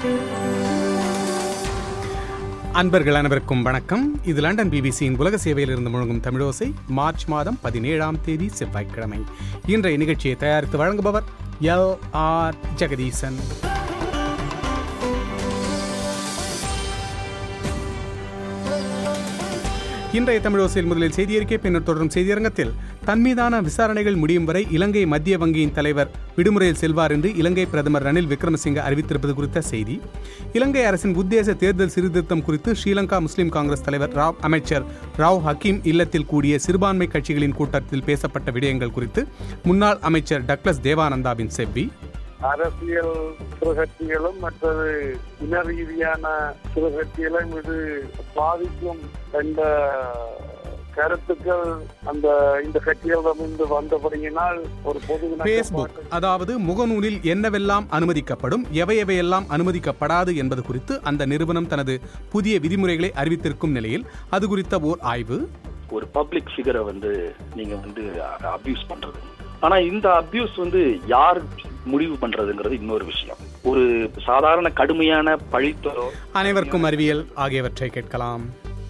அன்பர்கள் அனைவருக்கும் வணக்கம் இது லண்டன் பிபிசியின் உலக சேவையில் இருந்து முழங்கும் தமிழோசை மார்ச் மாதம் பதினேழாம் தேதி செவ்வாய்க்கிழமை இன்றைய நிகழ்ச்சியை தயாரித்து வழங்குபவர் எல் ஆர் ஜெகதீசன் இன்றைய தமிழோசையில் முதலில் செய்தியறிக்கை பின்னர் தொடரும் செய்தியரங்கத்தில் தன்மீதான விசாரணைகள் முடியும் வரை இலங்கை மத்திய வங்கியின் தலைவர் விடுமுறையில் செல்வார் என்று இலங்கை பிரதமர் ரணில் விக்ரமசிங்க அறிவித்திருப்பது குறித்த செய்தி இலங்கை அரசின் உத்தேச தேர்தல் சீர்திருத்தம் குறித்து ஸ்ரீலங்கா முஸ்லிம் காங்கிரஸ் தலைவர் ராவ் அமைச்சர் ராவ் ஹக்கீம் இல்லத்தில் கூடிய சிறுபான்மை கட்சிகளின் கூட்டத்தில் பேசப்பட்ட விடயங்கள் குறித்து முன்னாள் அமைச்சர் டக்ளஸ் தேவானந்தாவின் செவ்வி அரசியல் சிறுகட்சிகளும் மற்றது இன ரீதியான சிறுகட்சிகளும் இது பாதிக்கும் என்ற கருத்துக்கள் அந்த இந்த கட்சிகளிடமிருந்து வந்தபடியினால் ஒரு பொது பேஸ்புக் அதாவது முகநூலில் என்னவெல்லாம் அனுமதிக்கப்படும் எவை எவையெல்லாம் அனுமதிக்கப்படாது என்பது குறித்து அந்த நிறுவனம் தனது புதிய விதிமுறைகளை அறிவித்திருக்கும் நிலையில் அது குறித்த ஓர் ஆய்வு ஒரு பப்ளிக் ஃபிகரை வந்து நீங்க வந்து அபியூஸ் பண்றது ஆனா இந்த அபியூஸ் வந்து யார் முடிவு பண்றதுங்கிறது இன்னொரு விஷயம் ஒரு சாதாரண கடுமையான பழித்தோ அனைவருக்கும் அறிவியல் ஆகியவற்றை கேட்கலாம்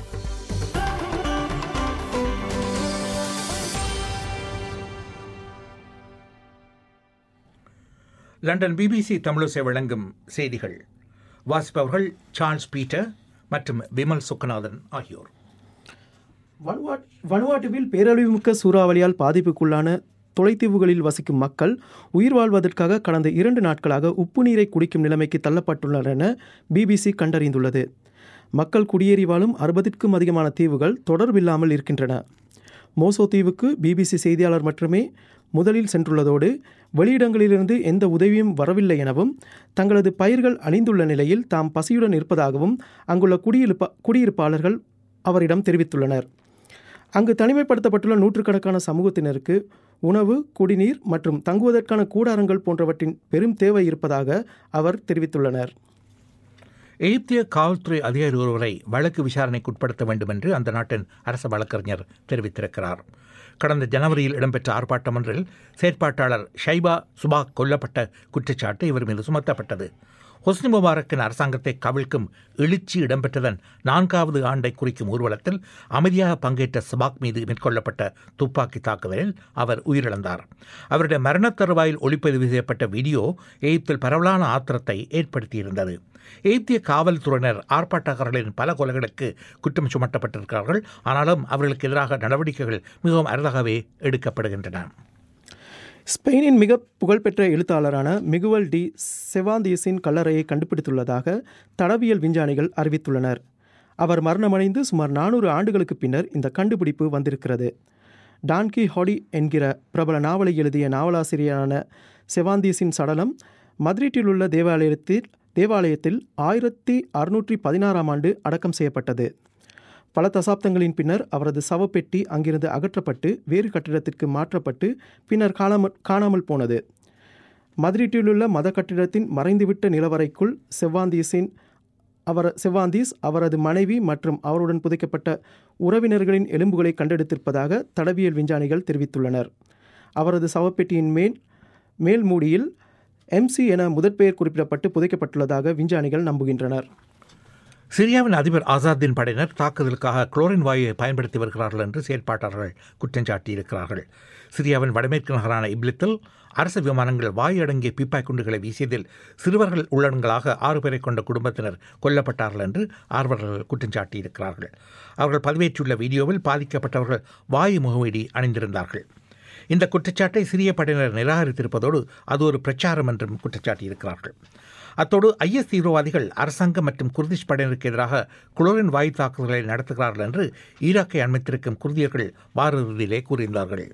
லண்டன் பிபிசி தமிழசை வழங்கும் செய்திகள் வாசிப்பவர்கள் சார்ல்ஸ் பீட்டர் மற்றும் விமல் சுக்கநாதன் ஆகியோர் வனுவாட் வனுவாட்டுவில் பேரழிவுமிக்க சூறாவளியால் பாதிப்புக்குள்ளான தொலைத்தீவுகளில் வசிக்கும் மக்கள் உயிர் வாழ்வதற்காக கடந்த இரண்டு நாட்களாக உப்பு நீரை குடிக்கும் நிலைமைக்கு தள்ளப்பட்டுள்ளனர் என பிபிசி கண்டறிந்துள்ளது மக்கள் குடியேறி வாழும் அறுபதிற்கும் அதிகமான தீவுகள் தொடர்பில்லாமல் இருக்கின்றன மோசோ தீவுக்கு பிபிசி செய்தியாளர் மட்டுமே முதலில் சென்றுள்ளதோடு வெளியிடங்களிலிருந்து எந்த உதவியும் வரவில்லை எனவும் தங்களது பயிர்கள் அழிந்துள்ள நிலையில் தாம் பசியுடன் இருப்பதாகவும் அங்குள்ள குடியிருப்ப குடியிருப்பாளர்கள் அவரிடம் தெரிவித்துள்ளனர் அங்கு தனிமைப்படுத்தப்பட்டுள்ள நூற்றுக்கணக்கான சமூகத்தினருக்கு உணவு குடிநீர் மற்றும் தங்குவதற்கான கூடாரங்கள் போன்றவற்றின் பெரும் தேவை இருப்பதாக அவர் தெரிவித்துள்ளனர் எகிப்திய காவல்துறை அதிகாரி ஒருவரை வழக்கு விசாரணைக்கு உட்படுத்த வேண்டும் என்று அந்த நாட்டின் அரச வழக்கறிஞர் தெரிவித்திருக்கிறார் கடந்த ஜனவரியில் இடம்பெற்ற ஆர்ப்பாட்டம் ஒன்றில் செயற்பாட்டாளர் ஷைபா சுபாக் கொல்லப்பட்ட குற்றச்சாட்டு இவர் மீது சுமத்தப்பட்டது ஹொஸ்னி முபாரக்கின் அரசாங்கத்தை கவிழ்க்கும் எழுச்சி இடம்பெற்றதன் நான்காவது ஆண்டை குறிக்கும் ஊர்வலத்தில் அமைதியாக பங்கேற்ற சபாக் மீது மேற்கொள்ளப்பட்ட துப்பாக்கி தாக்குதலில் அவர் உயிரிழந்தார் அவருடைய மரணத் தருவாயில் ஒளிப்பதிவு செய்யப்பட்ட வீடியோ எகிப்தில் பரவலான ஆத்திரத்தை ஏற்படுத்தியிருந்தது எகிப்திய காவல்துறையினர் ஆர்ப்பாட்டக்காரர்களின் பல கொலைகளுக்கு குற்றம் சுமத்தப்பட்டிருக்கிறார்கள் ஆனாலும் அவர்களுக்கு எதிராக நடவடிக்கைகள் மிகவும் அரிதாகவே எடுக்கப்படுகின்றன ஸ்பெயினின் மிக புகழ்பெற்ற எழுத்தாளரான மிகுவல் டி செவாந்தீஸின் கல்லறையை கண்டுபிடித்துள்ளதாக தடவியல் விஞ்ஞானிகள் அறிவித்துள்ளனர் அவர் மரணமடைந்து சுமார் நானூறு ஆண்டுகளுக்கு பின்னர் இந்த கண்டுபிடிப்பு வந்திருக்கிறது டான்கி ஹாடி என்கிற பிரபல நாவலை எழுதிய நாவலாசிரியரான செவாந்தீஸின் சடலம் மத்ரிட்டில் உள்ள தேவாலயத்தில் தேவாலயத்தில் ஆயிரத்தி அறுநூற்றி பதினாறாம் ஆண்டு அடக்கம் செய்யப்பட்டது பல தசாப்தங்களின் பின்னர் அவரது சவப்பெட்டி அங்கிருந்து அகற்றப்பட்டு வேறு கட்டிடத்திற்கு மாற்றப்பட்டு பின்னர் காணாமல் காணாமல் போனது மதுரிட்டிலுள்ள மத கட்டிடத்தின் மறைந்துவிட்ட நிலவரைக்குள் செவ்வாந்தீஸின் அவர் செவ்வாந்தீஸ் அவரது மனைவி மற்றும் அவருடன் புதைக்கப்பட்ட உறவினர்களின் எலும்புகளை கண்டெடுத்திருப்பதாக தடவியல் விஞ்ஞானிகள் தெரிவித்துள்ளனர் அவரது சவப்பெட்டியின் மேல் மேல் மூடியில் எம்சி என முதற்பெயர் குறிப்பிடப்பட்டு புதைக்கப்பட்டுள்ளதாக விஞ்ஞானிகள் நம்புகின்றனர் சிரியாவின் அதிபர் ஆசாத்தின் படையினர் தாக்குதலுக்காக குளோரின் வாயுவை பயன்படுத்தி வருகிறார்கள் என்று செயற்பாட்டாளர்கள் குற்றம் சாட்டியிருக்கிறார்கள் சிரியாவின் வடமேற்கு நகரான இப்லித்தில் அரசு விமானங்கள் வாயு அடங்கிய பீப்பாய் குண்டுகளை வீசியதில் சிறுவர்கள் உள்ளடங்களாக ஆறு பேரை கொண்ட குடும்பத்தினர் கொல்லப்பட்டார்கள் என்று ஆர்வலர்கள் குற்றம் சாட்டியிருக்கிறார்கள் அவர்கள் பதிவேற்றுள்ள வீடியோவில் பாதிக்கப்பட்டவர்கள் வாயு முகவீடி அணிந்திருந்தார்கள் இந்த குற்றச்சாட்டை சிறிய படையினர் நிராகரித்திருப்பதோடு அது ஒரு பிரச்சாரம் என்றும் குற்றச்சாட்டியிருக்கிறார்கள் அத்தோடு ஐஎஸ் தீவிரவாதிகள் அரசாங்கம் மற்றும் குர்திஷ் படையினருக்கு எதிராக குளோரின் வாயு தாக்குதல்களை நடத்துகிறார்கள் என்று ஈராக்கை அண்மித்திருக்கும் குர்தியர்கள் வார இறுதியிலே கூறியிருந்தார்கள்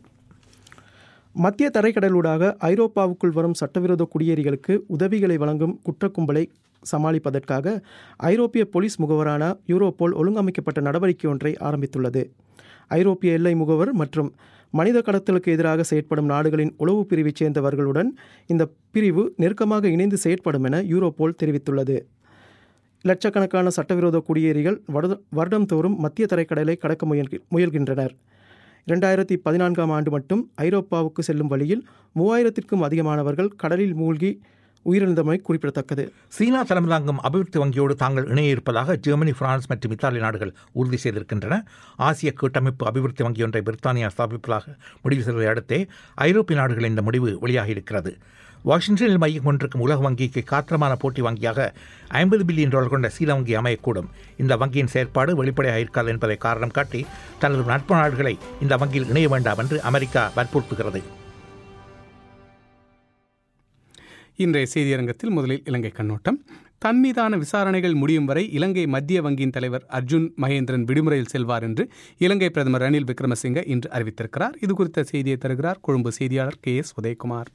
மத்திய தரைக்கடலூடாக ஐரோப்பாவுக்குள் வரும் சட்டவிரோத குடியேறிகளுக்கு உதவிகளை வழங்கும் குற்றக்கும்பலை சமாளிப்பதற்காக ஐரோப்பிய போலீஸ் முகவரான யூரோபோல் ஒழுங்கமைக்கப்பட்ட நடவடிக்கை ஒன்றை ஆரம்பித்துள்ளது ஐரோப்பிய எல்லை முகவர் மற்றும் மனித கடத்தலுக்கு எதிராக செயற்படும் நாடுகளின் உளவு பிரிவைச் சேர்ந்தவர்களுடன் இந்த பிரிவு நெருக்கமாக இணைந்து செயற்படும் என யூரோபோல் தெரிவித்துள்ளது லட்சக்கணக்கான சட்டவிரோத குடியேறிகள் வருட வருடந்தோறும் மத்திய தரைக்கடலை கடக்க முயல்கி முயல்கின்றனர் இரண்டாயிரத்தி பதினான்காம் ஆண்டு மட்டும் ஐரோப்பாவுக்கு செல்லும் வழியில் மூவாயிரத்திற்கும் அதிகமானவர்கள் கடலில் மூழ்கி உயிரிழந்தமை குறிப்பிடத்தக்கது சீனா தலைமை தாங்கும் அபிவிருத்தி வங்கியோடு தாங்கள் இணைய இருப்பதாக ஜெர்மனி பிரான்ஸ் மற்றும் இத்தாலி நாடுகள் உறுதி செய்திருக்கின்றன ஆசிய கூட்டமைப்பு அபிவிருத்தி வங்கி ஒன்றை பிரித்தானியா ஸ்தாபிப்பதாக முடிவு செய்வதை அடுத்தே ஐரோப்பிய நாடுகளின் இந்த முடிவு வெளியாகியிருக்கிறது வாஷிங்டனில் மையம் கொண்டிருக்கும் உலக வங்கிக்கு காத்திரமான போட்டி வங்கியாக ஐம்பது பில்லியன் டாலர் கொண்ட சீன வங்கி அமையக்கூடும் இந்த வங்கியின் செயற்பாடு வெளிப்படையாக இருக்காது என்பதை காரணம் காட்டி தனது நட்பு நாடுகளை இந்த வங்கியில் இணைய வேண்டாம் என்று அமெரிக்கா வற்புறுத்துகிறது இன்றைய செய்தியரங்கத்தில் முதலில் இலங்கை கண்ணோட்டம் தன் மீதான விசாரணைகள் முடியும் வரை இலங்கை மத்திய வங்கியின் தலைவர் அர்ஜுன் மகேந்திரன் விடுமுறையில் செல்வார் என்று இலங்கை பிரதமர் ரணில் விக்ரமசிங்க இன்று அறிவித்திருக்கிறார் இது குறித்த செய்தியை தருகிறார் கொழும்பு செய்தியாளர் கே எஸ் உதயகுமார்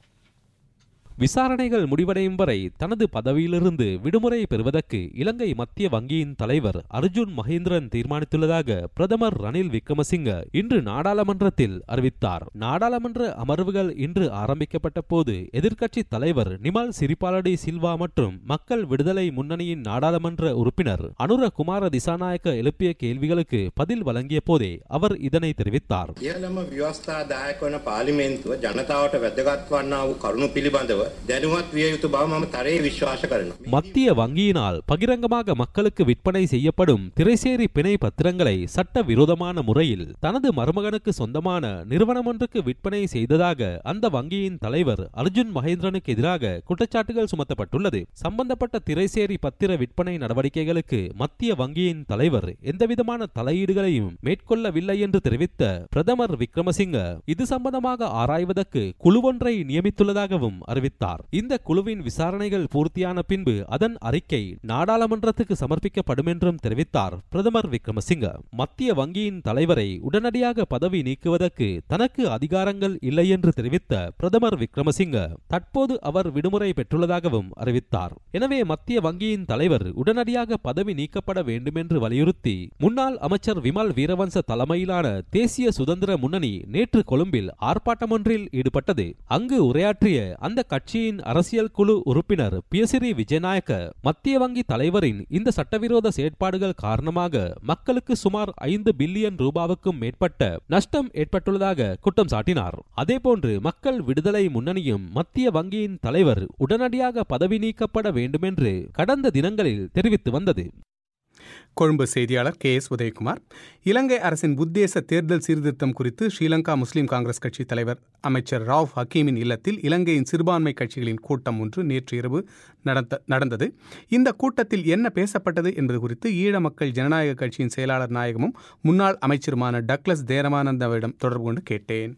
விசாரணைகள் முடிவடையும் வரை தனது பதவியிலிருந்து விடுமுறை பெறுவதற்கு இலங்கை மத்திய வங்கியின் தலைவர் அர்ஜுன் மகேந்திரன் தீர்மானித்துள்ளதாக பிரதமர் ரணில் விக்ரமசிங்க இன்று நாடாளுமன்றத்தில் அறிவித்தார் நாடாளுமன்ற அமர்வுகள் இன்று ஆரம்பிக்கப்பட்ட போது எதிர்க்கட்சி தலைவர் நிமல் சிரிபாலடி சில்வா மற்றும் மக்கள் விடுதலை முன்னணியின் நாடாளுமன்ற உறுப்பினர் அனுர குமார திசாநாயக்க எழுப்பிய கேள்விகளுக்கு பதில் வழங்கிய போதே அவர் இதனை தெரிவித்தார் ඉහළම ව්‍යවස්ථාදායක වන පාලිමේන්තුව ජනතාවට වැදගත් වන්නා වූ කරුණු පිළිබඳව දැනුවත් විය යුතු බව මම තරයේ විශ්වාස කරනවා. மத்திய வங்கியினால் பகிரங்கமாக மக்களுக்கு விற்பனை செய்யப்படும் திரைசேரி பிணை பத்திரங்களை சட்ட விரோதமான முறையில் தனது மருமகனுக்கு சொந்தமான நிறுவனம் ஒன்றுக்கு விற்பனை செய்ததாக அந்த வங்கியின் தலைவர் அர்ஜுன் மகேந்திரனுக்கு எதிராக குற்றச்சாட்டுகள் சுமத்தப்பட்டுள்ளது சம்பந்தப்பட்ட திரைசேரி பத்திர விற்பனை நடவடிக்கைகளுக்கு மத்திய வங்கியின் தலைவர் எந்தவிதமான தலையீடுகளையும் மேற்கொள்ளவில்லை என்று தெரிவித்த பிரதமர் விக்ரமசிங்க இது சம்பந்தமாக ஆராய்வதற்கு குழுவொன்றை நியமித்துள்ளதாகவும் அறிவித்தார் இந்த குழுவின் விசாரணைகள் பூர்த்தியான பின்பு அதன் அறிக்கை நாடாளுமன்றத்துக்கு சமர்ப்பிக்கப்படும் என்றும் தெரிவித்தார் பிரதமர் விக்ரமசிங்க மத்திய வங்கியின் தலைவரை உடனடியாக பதவி நீக்குவதற்கு தனக்கு அதிகாரங்கள் இல்லை என்று தெரிவித்த பிரதமர் விக்ரமசிங்க தற்போது அவர் விடுமுறை பெற்றுள்ளதாகவும் அறிவித்தார் எனவே மத்திய வங்கியின் தலைவர் உடனடியாக பதவி நீக்கப்பட வேண்டும் என்று வலியுறுத்தி முன்னாள் அமைச்சர் விமல் வீரவன்ச தலைமையிலான தேசிய சுதந்திர முன்னணி நேற்று கொழும்பில் ஆர்ப்பாட்டம் ஒன்றில் ஈடுபட்டது அங்கு உரையாற்றிய அந்த கட்சியின் அரசியல் குழு உறுப்பினர் பியசிறி விஜயநாயக்க மத்திய வங்கி தலைவரின் இந்த சட்டவிரோத செயற்பாடுகள் காரணமாக மக்களுக்கு சுமார் ஐந்து பில்லியன் ரூபாவுக்கும் மேற்பட்ட நஷ்டம் ஏற்பட்டுள்ளதாக குற்றம் சாட்டினார் அதேபோன்று மக்கள் விடுதலை முன்னணியும் மத்திய வங்கியின் தலைவர் உடனடியாக பதவி நீக்கப்பட வேண்டுமென்று கடந்த தினங்களில் தெரிவித்து வந்தது கொழும்பு செய்தியாளர் கே எஸ் உதயகுமார் இலங்கை அரசின் உத்தேச தேர்தல் சீர்திருத்தம் குறித்து ஸ்ரீலங்கா முஸ்லிம் காங்கிரஸ் கட்சி தலைவர் அமைச்சர் ராவ் ஹக்கீமின் இல்லத்தில் இலங்கையின் சிறுபான்மை கட்சிகளின் கூட்டம் ஒன்று நேற்று இரவு நடந்த நடந்தது இந்த கூட்டத்தில் என்ன பேசப்பட்டது என்பது குறித்து ஈழ மக்கள் ஜனநாயக கட்சியின் செயலாளர் நாயகமும் முன்னாள் அமைச்சருமான டக்ளஸ் தேரமானந்தவிடம் தொடர்பு கொண்டு கேட்டேன்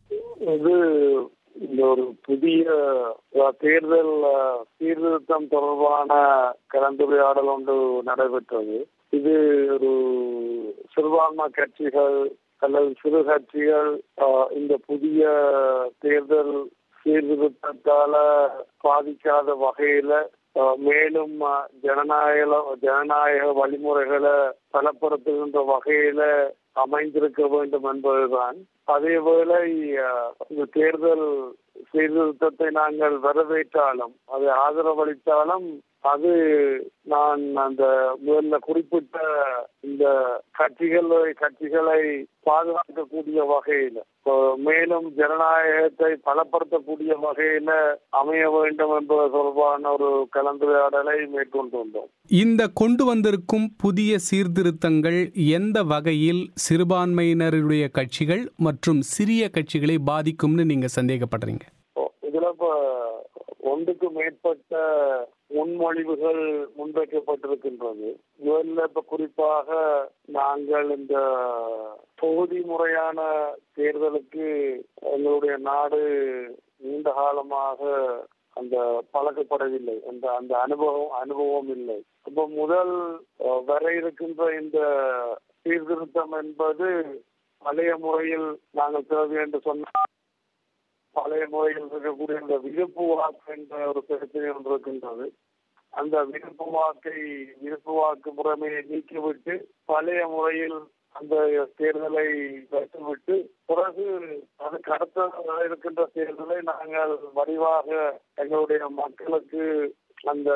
இது இந்த ஒரு புதிய அஹ், தேர்தல் அஹ், சீர்திருத்தம் தொடர்பான கலந்துரையாடல் ஒன்று நடைபெற்றது இது ஒரு சிறுபான்மை கட்சிகள் அல்லது சிறு கட்சிகள் அஹ், இந்த புதிய தேர்தல் சீர்திருத்தத்தால பாதிக்காத வகையில அஹ், மேலும் அஹ், ஜனநாயக ஜனநாயக வழிமுறைகளை பலப்படுத்துகின்ற வகையில அமைந்திருக்க வேண்டும் என்பதுதான் அதேவேளை அஹ், இந்த தேர்தல் சீர்திருத்தத்தை நாங்கள் வரவேற்றாலும் அதை ஆதரவளித்தாலும் அது நான் அந்த முதல்ல குறிப்பிட்ட இந்த கட்சிகளை கட்சிகளை பாதுகாக்கக்கூடிய வகையில இப்போ மேலும் ஜனநாயகத்தை பலப்படுத்தக்கூடிய வகையில அமைய வேண்டும் என்பது தொடர்பான ஒரு கலந்துரையாடலை மேற்கொண்டு வந்தோம் இந்த கொண்டு வந்திருக்கும் புதிய சீர்திருத்தங்கள் எந்த வகையில் சிறுபான்மையினருடைய கட்சிகள் மற்றும் சிறிய கட்சிகளை பாதிக்கும்னு நீங்க சந்தேகப்படுறீங்க இப்போ இதுல இப்ப ஒன்றுக்கு மேற்பட்ட முன்மொழிவுகள் முன்வைக்கப்பட்டிருக்கின்றது முதல்ல இப்ப குறிப்பாக நாங்கள் இந்த தொகுதி முறையான தேர்தலுக்கு எங்களுடைய நாடு நீண்ட காலமாக அந்த பழக்கப்படவில்லை அந்த அந்த அனுபவம் அனுபவம் இல்லை அப்ப முதல் அஹ், வர இருக்கின்ற இந்த சீர்திருத்தம் என்பது பழைய முறையில் நாங்கள் தேவை என்று சொன்னால் பழைய முறையில் இருக்கக்கூடிய இந்த விருப்பு வாக்கு என்ற ஒரு பிரச்சனை ஒன்று இருக்கின்றது அந்த விருப்பு வாக்கை விருப்பு வாக்கு முறைமையை நீக்கிவிட்டு பழைய முறையில் அந்த தேர்தலை வைத்துவிட்டு பிறகு அதுக்கு அடுத்த இருக்கின்ற தேர்தலை நாங்கள் வடிவாக எங்களுடைய மக்களுக்கு அந்த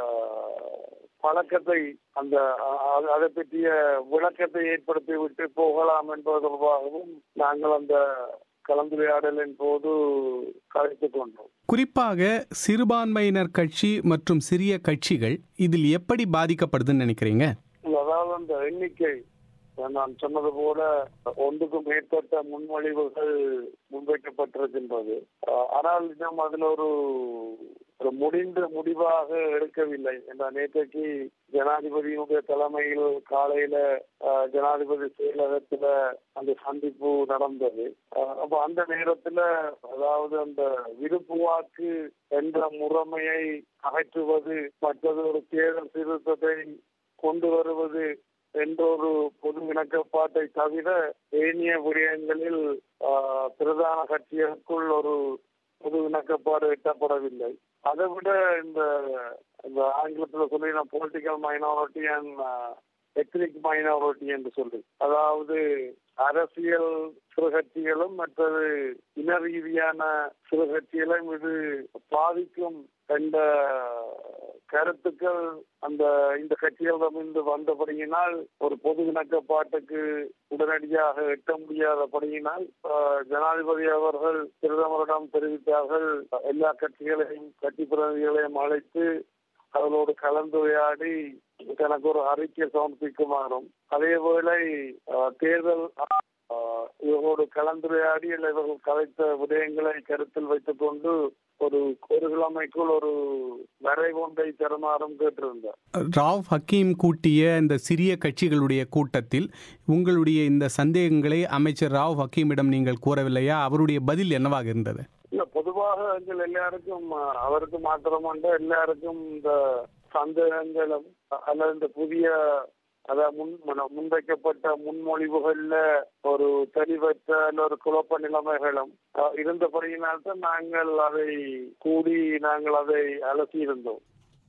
பழக்கத்தை அந்த அ- அதை பற்றிய விளக்கத்தை ஏற்படுத்தி விட்டு போகலாம் என்பது தொடர்பாகவும் நாங்கள் அந்த கலந்துரையாடலின் போது கலைத்துக் கொண்டோம் குறிப்பாக சிறுபான்மையினர் கட்சி மற்றும் சிறிய கட்சிகள் இதில் எப்படி பாதிக்கப்படுதுன்னு நினைக்கிறீங்க அதாவது அந்த எண்ணிக்கை நான் சொன்னது போல ஒன்றுக்கும் மேற்பட்ட முன்மொழிவுகள் முன்வைக்கப்பட்டிருக்கின்றது அஹ் ஆனால் இன்னும் அதுல ஒரு ஒரு முடிந்த முடிவாக எடுக்கவில்லை என்ற நேற்றைக்கு ஜனாதிபதியினுடைய தலைமையில் காலையில அஹ், ஜனாதிபதி செயலகத்துல அந்த சந்திப்பு நடந்தது அஹ், அப்ப அந்த நேரத்துல அதாவது அந்த விருப்பு வாக்கு என்ற முறைமையை அகற்றுவது மற்றது ஒரு தேர்தல் திருத்தத்தை கொண்டு வருவது என்ற ஒரு பொது இணக்கப்பாட்டை தவிர ஏனைய விடயங்களில் ஆஹ், பிரதான கட்சிகளுக்குள் ஒரு பொது இணக்கப்பாடு எட்டப்படவில்லை அதை விட இந்த இந்த ஆங்கிலத்தில் சொல்லி நான் political minority and ethnic minority என்று சொல்லி அதாவது அரசியல் சிறு கட்சிகளும் மற்றது இன ரீதியான சிறு கட்சிகளும் இது பாதிக்கும் என்ற கருத்துக்கள் அந்த இந்த கட்சிகளிடமிருந்து வந்தபடியினால் ஒரு பொது இணக்கப்பாட்டுக்கு உடனடியாக எட்ட முடியாதபடியினால் ஆஹ், ஜனாதிபதி அவர்கள் பிரதமரிடம் தெரிவித்தார்கள் எல்லா கட்சிகளையும் கட்சி பிரதிநிதிகளையும் அழைத்து அவர்களோடு கலந்துரையாடி தனக்கு ஒரு அறிக்கை சமர்ப்பிக்குமாறும் அதேவேளை ஆஹ், தேர்தல் ஆஹ், இவர்களோடு கலந்துரையாடி இல்லை இவர்கள் கலைத்த விடயங்களை கருத்தில் வைத்துக் கொண்டு ஒரு ஒரு கிழமைக்குள் ஒரு வரைவு ஒன்றை தருமாறும் கேட்டிருந்தார் ராவ் ஹக்கீம் கூட்டிய இந்த சிறிய கட்சிகளுடைய கூட்டத்தில் உங்களுடைய இந்த சந்தேகங்களை அமைச்சர் ராவ் ஹக்கீமிடம் நீங்கள் கூறவில்லையா அவருடைய பதில் என்னவாக இருந்தது இல்ல பொதுவாக எங்கள் எல்லாருக்கும் அஹ், அவருக்கு மாத்திரமல்ல எல்லாருக்கும் இந்த சந்தேகங்களும் அல்லது இந்த புதிய அத முன் மன- முன்வைக்கப்பட்ட முன்மொழிவுகள்ல ஒரு தெளிவற்ற அல்ல ஒரு குழப்ப நிலைமைகளும் அஹ், இருந்தபடியினால்தான் நாங்கள் அதை கூடி நாங்கள் அதை அலசியிருந்தோம்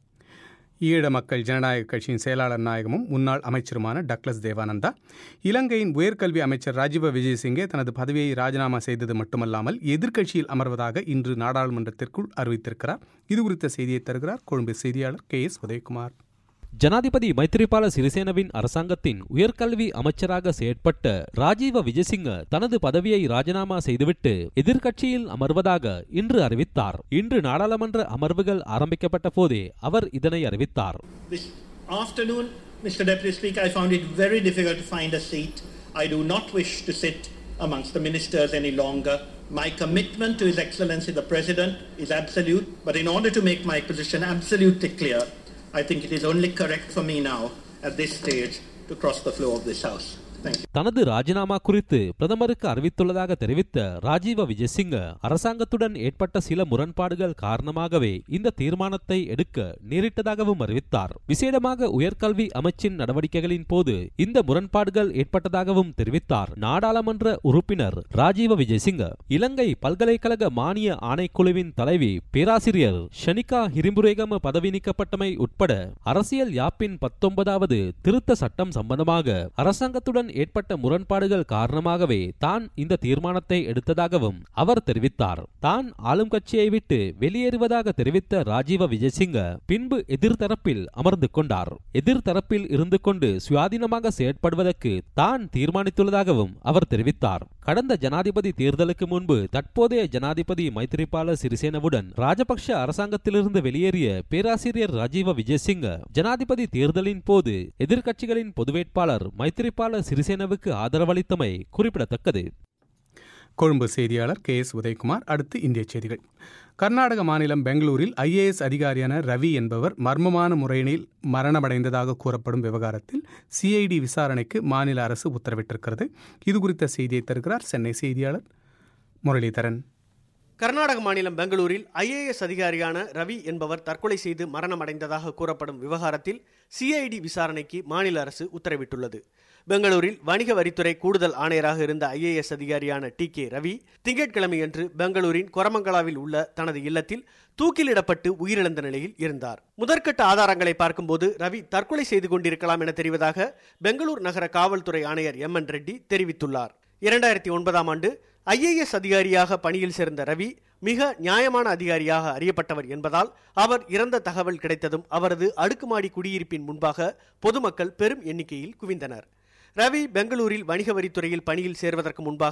ஈழ மக்கள் ஜனநாயக கட்சியின் செயலாளர் நாயகமும் முன்னாள் அமைச்சருமான டக்ளஸ் தேவானந்தா இலங்கையின் உயர்கல்வி அமைச்சர் ராஜீவ விஜயசிங்கே தனது பதவியை ராஜினாமா செய்தது மட்டுமல்லாமல் எதிர்க்கட்சியில் அமர்வதாக இன்று நாடாளுமன்றத்திற்குள் அறிவித்திருக்கிறார் இது குறித்த செய்தியை தருகிறார் கொழும்பு செய்தியாளர் கே எஸ் உதயகுமார் ஜனாதிபதி மைத்திரிபால சிறிசேனவின் அரசாங்கத்தின் உயர்கல்வி அமைச்சராக செயற்பட்ட ராஜீவ விஜயசிங்க தனது பதவியை ராஜினாமா செய்துவிட்டு எதிர்க்கட்சியில் அமர்வதாக இன்று அறிவித்தார் இன்று நாடாளுமன்ற அமர்வுகள் ஆரம்பிக்கப்பட்ட போதே அவர் இதனை அறிவித்தார் This afternoon, Mr. Deputy Speaker, I found it very difficult to find a seat. I do not wish to sit amongst the ministers any longer. My commitment to His Excellency the President is absolute, but in order to make my position absolutely clear, I think it is only correct for me now, at this stage, to cross the floor of this House. Thank you. தனது ராஜினாமா குறித்து பிரதமருக்கு அறிவித்துள்ளதாக தெரிவித்த ராஜீவ விஜயசிங்க அரசாங்கத்துடன் ஏற்பட்ட சில முரண்பாடுகள் காரணமாகவே இந்த தீர்மானத்தை எடுக்க நேரிட்டதாகவும் அறிவித்தார் விசேடமாக உயர்கல்வி அமைச்சின் நடவடிக்கைகளின் போது இந்த முரண்பாடுகள் ஏற்பட்டதாகவும் தெரிவித்தார் நாடாளுமன்ற உறுப்பினர் ராஜீவ விஜயசிங்க இலங்கை பல்கலைக்கழக மானிய ஆணைக்குழுவின் தலைவி பேராசிரியர் ஷனிகா ஹிரிம்புரேகம பதவி நீக்கப்பட்டமை உட்பட அரசியல் யாப்பின் பத்தொன்பதாவது திருத்த சட்டம் சம்பந்தமாக அரசாங்கத்துடன் ஏற்பட்ட முரண்பாடுகள் காரணமாகவே தான் இந்த தீர்மானத்தை எடுத்ததாகவும் அவர் தெரிவித்தார் தான் ஆளும் கட்சியை விட்டு வெளியேறுவதாக தெரிவித்த ராஜீவ விஜயசிங்க பின்பு எதிர்த்தரப்பில் அமர்ந்து கொண்டார் எதிர்த்தரப்பில் இருந்து கொண்டு சுயாதீனமாக செயற்படுவதற்கு தான் தீர்மானித்துள்ளதாகவும் அவர் தெரிவித்தார் கடந்த ஜனாதிபதி தேர்தலுக்கு முன்பு தற்போதைய ஜனாதிபதி மைத்திரிபால சிறிசேனவுடன் ராஜபக்ஷ அரசாங்கத்திலிருந்து வெளியேறிய பேராசிரியர் ராஜீவ விஜயசிங்க ஜனாதிபதி தேர்தலின் போது எதிர்க்கட்சிகளின் பொது வேட்பாளர் மைத்திரிபால சிறிசேனவுக்கு ஆதரவளித்தமை குறிப்பிடத்தக்கது கொழும்பு செய்தியாளர் கே எஸ் உதயகுமார் அடுத்து இந்திய செய்திகள் கர்நாடக மாநிலம் பெங்களூரில் ஐஏஎஸ் அதிகாரியான ரவி என்பவர் மர்மமான முறையினில் மரணமடைந்ததாக கூறப்படும் விவகாரத்தில் சிஐடி விசாரணைக்கு மாநில அரசு உத்தரவிட்டிருக்கிறது இது குறித்த செய்தியை தருகிறார் சென்னை செய்தியாளர் முரளிதரன் கர்நாடக மாநிலம் பெங்களூரில் ஐஏஎஸ் அதிகாரியான ரவி என்பவர் தற்கொலை செய்து மரணமடைந்ததாக கூறப்படும் விவகாரத்தில் சிஐடி விசாரணைக்கு மாநில அரசு உத்தரவிட்டுள்ளது பெங்களூரில் வணிக வரித்துறை கூடுதல் ஆணையராக இருந்த ஐஏஎஸ் அதிகாரியான டி கே ரவி திங்கட்கிழமையன்று பெங்களூரின் கொரமங்கலாவில் உள்ள தனது இல்லத்தில் தூக்கிலிடப்பட்டு உயிரிழந்த நிலையில் இருந்தார் முதற்கட்ட ஆதாரங்களை பார்க்கும்போது ரவி தற்கொலை செய்து கொண்டிருக்கலாம் என தெரிவதாக பெங்களூர் நகர காவல்துறை ஆணையர் எம் என் ரெட்டி தெரிவித்துள்ளார் இரண்டாயிரத்தி ஒன்பதாம் ஆண்டு ஐஏஎஸ் அதிகாரியாக பணியில் சேர்ந்த ரவி மிக நியாயமான அதிகாரியாக அறியப்பட்டவர் என்பதால் அவர் இறந்த தகவல் கிடைத்ததும் அவரது அடுக்குமாடி குடியிருப்பின் முன்பாக பொதுமக்கள் பெரும் எண்ணிக்கையில் குவிந்தனர் ரவி பெங்களூரில் வணிக வரித்துறையில் பணியில் சேர்வதற்கு முன்பாக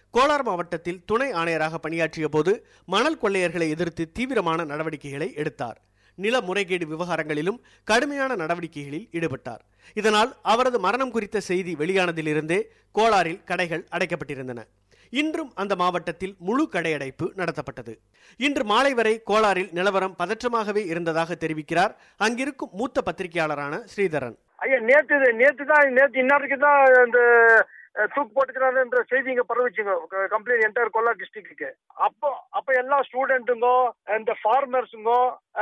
கோலார் மாவட்டத்தில் துணை ஆணையராக பணியாற்றிய போது மணல் கொள்ளையர்களை எதிர்த்து தீவிரமான நடவடிக்கைகளை எடுத்தார் நில முறைகேடு விவகாரங்களிலும் கடுமையான நடவடிக்கைகளில் ஈடுபட்டார் இதனால் அவரது மரணம் குறித்த செய்தி வெளியானதிலிருந்தே கோலாரில் கடைகள் அடைக்கப்பட்டிருந்தன இன்றும் அந்த மாவட்டத்தில் முழு கடையடைப்பு நடத்தப்பட்டது இன்று மாலை வரை கோலாரில் நிலவரம் பதற்றமாகவே இருந்ததாக தெரிவிக்கிறார் அங்கிருக்கும் மூத்த பத்திரிகையாளரான ஸ்ரீதரன் ஐயா நேத்து நேத்து தான் நேத்து இன்னாருக்கு தான் இந்த அஹ், தூக்கு போட்டுக்கிறாருன்ற செய்தி இங்க பரவிச்சுங்க கம்ப்ளைண்ட் என்டையர் கொல்லா டிஸ்ட்ரிக்ட்டுக்கு அப்போ அப்ப எல்லா ஸ்டூடெண்ட்டுங்கோ இந்த ஃபார்மர்ஸுங்கோ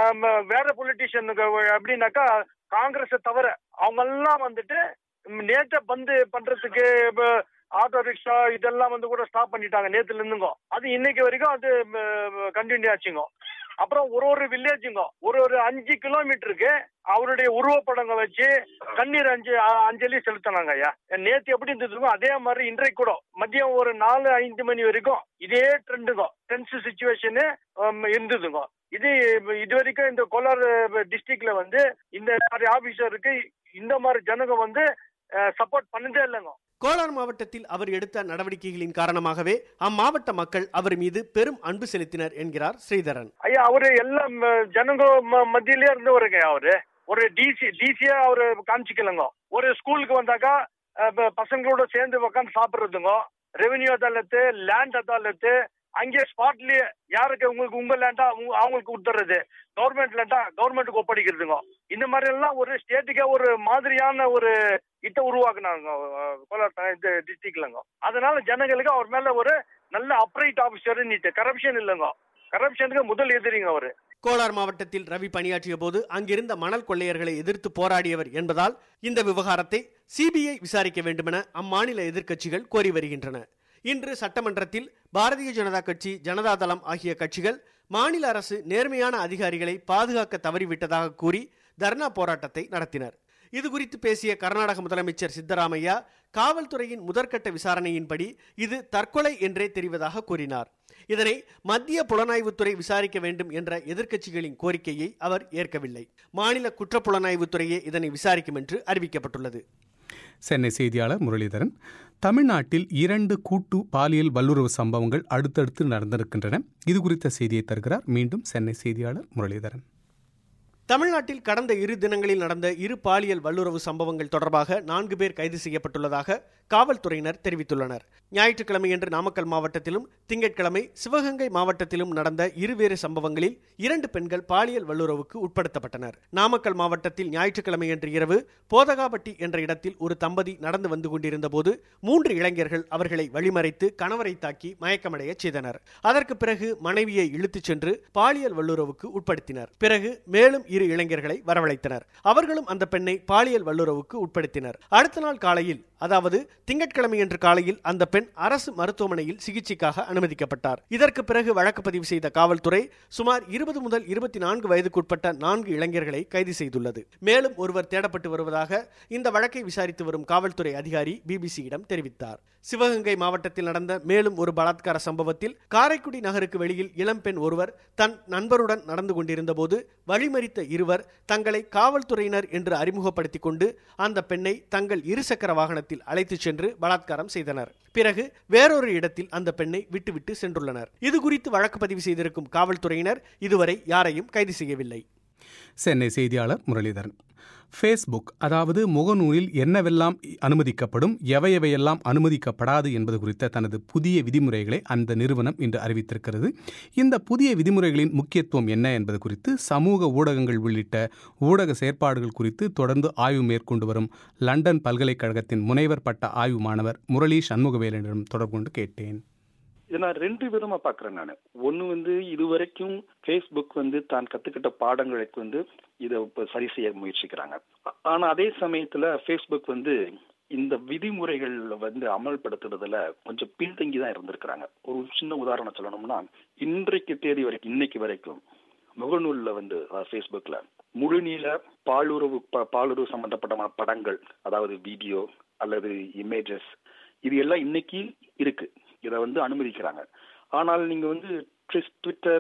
வேற பொலிட்டிஷியனுங்க எப்படின்னாக்கா காங்கிரஸை தவிர அவங்க எல்லாம் வந்துட்டு ம், நேத்த பந்து பண்றதுக்கு இப்ப ஆட்டோ ரிக்ஷா இதெல்லாம் வந்து கூட ஸ்டாப் பண்ணிட்டாங்க நேத்துல இருந்துங்க அது இன்னைக்கு வரைக்கும் அது கண்டினியூ ஆச்சுங்க அப்புறம் ஒரு ஒரு வில்லேஜுங்க ஒரு ஒரு அஞ்சு கிலோமீட்டருக்கு அவருடைய உருவப்படங்க வச்சு கண்ணீர் அஞ்சு அ- அஞ்சலி செலுத்தினாங்க ஐயா நேத்து எப்படி இருந்ததுங்க அதே மாதிரி இன்றைக்கு கூட மதியம் ஒரு நாலு ஐந்து மணி வரைக்கும் இதே ட்ரெண்டுங்க டென்ஸ் சுச்சுவேஷனு இருந்ததுங்க இது இது வரைக்கும் இந்த கோலார் டிஸ்ட்ரிக்ட்ல வந்து இந்த மாதிரி ஆபீசருக்கு இந்த மாதிரி ஜனங்க வந்து சப்போர்ட் பண்ணதே இல்லைங்க கோலார் மாவட்டத்தில் அவர் எடுத்த நடவடிக்கைகளின் காரணமாகவே அம்மாவட்ட மக்கள் அவர் மீது பெரும் அன்பு செலுத்தினர் என்கிறார் ஸ்ரீதரன் ஐயா அவரு எல்லாம் ம- ஜனங்க ம- மத்தியிலே இருந்தவருங்க அவரு ஒரு டிசி டிசியா அவரு காமிச்சிக்கலங்க ஒரு ஸ்கூலுக்கு வந்தாக்கா அஹ், ப- பசங்களோட சேர்ந்து உட்காந்து சாப்பிடுறதுங்க ரெவென்யூ அதாலத்து லேண்ட் அதாலத்து அங்கே ஸ்பாட்லயே யாருக்கு உங்களுக்கு உங்க லேண்டா அவங்களுக்கு கொடுத்துறது கவர்மெண்ட் லேண்டா கவர்மெண்ட்டுக்கு ஒப்படைக்கிறதுங்க இந்த மாதிரி எல்லாம் ஒரு ஸ்டேட்டுக்கே ஒரு மாதிரியான ஒரு இதை உருவாக்குனாங்க அஹ், கோலார் த- இந்த டிஸ்ட்ரிக்ட்லங்க அதனால ஜனங்களுக்கு அவர் மேல ஒரு நல்ல அப்ரைட் ஆபீசர் நீட்டு கரப்ஷன் இல்லைங்க கரப்ஷனுக்கு முதல் எதிரிங்க அவரு கோலார் மாவட்டத்தில் ரவி பணியாற்றிய போது அங்கிருந்த மணல் கொள்ளையர்களை எதிர்த்து போராடியவர் என்பதால் இந்த விவகாரத்தை சிபிஐ விசாரிக்க வேண்டுமென அம்மாநில எதிர்க்கட்சிகள் கோரி வருகின்றன இன்று சட்டமன்றத்தில் பாரதிய ஜனதா கட்சி ஜனதா தளம் ஆகிய கட்சிகள் மாநில அரசு நேர்மையான அதிகாரிகளை பாதுகாக்க தவறிவிட்டதாக கூறி தர்ணா போராட்டத்தை நடத்தினர் இது குறித்து பேசிய கர்நாடக முதலமைச்சர் சித்தராமையா காவல்துறையின் முதற்கட்ட விசாரணையின்படி இது தற்கொலை என்றே தெரிவதாக கூறினார் இதனை மத்திய புலனாய்வுத்துறை விசாரிக்க வேண்டும் என்ற எதிர்க்கட்சிகளின் கோரிக்கையை அவர் ஏற்கவில்லை மாநில குற்றப்புலனாய்வுத்துறையே இதனை விசாரிக்கும் என்று அறிவிக்கப்பட்டுள்ளது சென்னை செய்தியாளர் முரளிதரன் தமிழ்நாட்டில் இரண்டு கூட்டு பாலியல் வல்லுறவு சம்பவங்கள் அடுத்தடுத்து நடந்திருக்கின்றன இது குறித்த செய்தியை தருகிறார் மீண்டும் சென்னை செய்தியாளர் முரளிதரன் தமிழ்நாட்டில் கடந்த இரு தினங்களில் நடந்த இரு பாலியல் வல்லுறவு சம்பவங்கள் தொடர்பாக நான்கு பேர் கைது செய்யப்பட்டுள்ளதாக காவல்துறையினர் தெரிவித்துள்ளனர் ஞாயிற்றுக்கிழமையன்று நாமக்கல் மாவட்டத்திலும் திங்கட்கிழமை சிவகங்கை மாவட்டத்திலும் நடந்த இருவேறு சம்பவங்களில் இரண்டு பெண்கள் பாலியல் வல்லுறவுக்கு உட்படுத்தப்பட்டனர் நாமக்கல் மாவட்டத்தில் ஞாயிற்றுக்கிழமையன்று இரவு போதகாபட்டி என்ற இடத்தில் ஒரு தம்பதி நடந்து வந்து கொண்டிருந்த போது மூன்று இளைஞர்கள் அவர்களை வழிமறைத்து கணவரை தாக்கி மயக்கமடைய செய்தனர் அதற்கு பிறகு மனைவியை இழுத்துச் சென்று பாலியல் வல்லுறவுக்கு உட்படுத்தினர் பிறகு மேலும் இரு இளைஞர்களை வரவழைத்தனர் அவர்களும் அந்த பெண்ணை பாலியல் வல்லுறவுக்கு உட்படுத்தினர் அடுத்த நாள் காலையில் அதாவது திங்கட்கிழமையன்று காலையில் அந்த பெண் அரசு மருத்துவமனையில் சிகிச்சைக்காக அனுமதிக்கப்பட்டார் இதற்கு பிறகு வழக்கு பதிவு செய்த காவல்துறை சுமார் இருபது முதல் இருபத்தி நான்கு வயதுக்குட்பட்ட நான்கு இளைஞர்களை கைது செய்துள்ளது மேலும் ஒருவர் தேடப்பட்டு வருவதாக இந்த வழக்கை விசாரித்து வரும் காவல்துறை அதிகாரி பிபிசியிடம் தெரிவித்தார் சிவகங்கை மாவட்டத்தில் நடந்த மேலும் ஒரு பலாத்கார சம்பவத்தில் காரைக்குடி நகருக்கு வெளியில் இளம்பெண் ஒருவர் தன் நண்பருடன் நடந்து கொண்டிருந்த போது வழிமறித்த இருவர் தங்களை காவல்துறையினர் என்று அறிமுகப்படுத்திக் கொண்டு அந்த பெண்ணை தங்கள் இருசக்கர வாகனத்தில் அழைத்துச் சென்று பலாத்காரம் செய்தனர் பிறகு வேறொரு இடத்தில் அந்த பெண்ணை விட்டுவிட்டு சென்றுள்ளனர் இது குறித்து வழக்கு பதிவு செய்திருக்கும் காவல்துறையினர் இதுவரை யாரையும் கைது செய்யவில்லை சென்னை செய்தியாளர் முரளிதரன் ஃபேஸ்புக் அதாவது முகநூலில் என்னவெல்லாம் அனுமதிக்கப்படும் எவையவையெல்லாம் அனுமதிக்கப்படாது என்பது குறித்த தனது புதிய விதிமுறைகளை அந்த நிறுவனம் இன்று அறிவித்திருக்கிறது இந்த புதிய விதிமுறைகளின் முக்கியத்துவம் என்ன என்பது குறித்து சமூக ஊடகங்கள் உள்ளிட்ட ஊடக செயற்பாடுகள் குறித்து தொடர்ந்து ஆய்வு மேற்கொண்டு வரும் லண்டன் பல்கலைக்கழகத்தின் முனைவர் பட்ட ஆய்வு மாணவர் முரளி சண்முகவேலனிடம் தொடர்பு கொண்டு கேட்டேன் இதை நான் ரெண்டு விதமா பாக்குறேன் நான் ஒன்னு வந்து இதுவரைக்கும் ஃபேஸ்புக் வந்து தான் கத்துக்கிட்ட பாடங்களுக்கு வந்து இதை இப்ப சரி செய்ய முயற்சிக்கிறாங்க ஆ- ஆனா அதே சமயத்துல ஃபேஸ்புக் வந்து இந்த விதிமுறைகள் வந்து அமல்படுத்துறதுல கொஞ்சம் பின்தங்கி தான் இருந்திருக்கிறாங்க ஒரு சின்ன உதாரணம் சொல்லணும்னா இன்றைக்கு தேதி வரைக்கும் இன்னைக்கு வரைக்கும் முகநூல்ல வந்து ஃபேஸ்புக்ல முழுநீள பாலுறவு ப- பாலுறவு சம்பந்தப்பட்ட படங்கள் அதாவது வீடியோ அல்லது இமேஜஸ் இது எல்லாம் இன்னைக்கு இருக்கு இதை வந்து அனுமதிக்கிறாங்க ஆனால் நீங்க வந்து ட்விஸ்- ட்விட்டர்